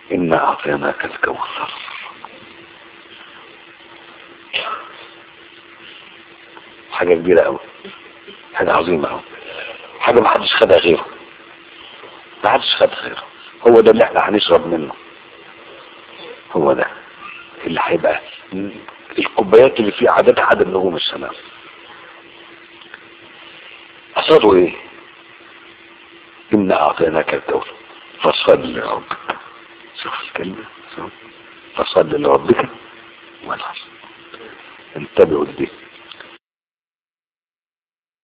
إنا أعطيناك الكوثر حاجة كبيرة أوي حاجة عظيمة أوي حاجة ما حدش خدها غيره ما حدش خدها غيره هو ده اللي احنا هنشرب منه هو ده اللي هيبقى الكوبايات اللي فيه عددها عدد نجوم السماء قصده ايه إنا أعطيناك الكوثر فصل لربك شوف الكلمة شوف. فصل لربك والعصر انتبهوا لدي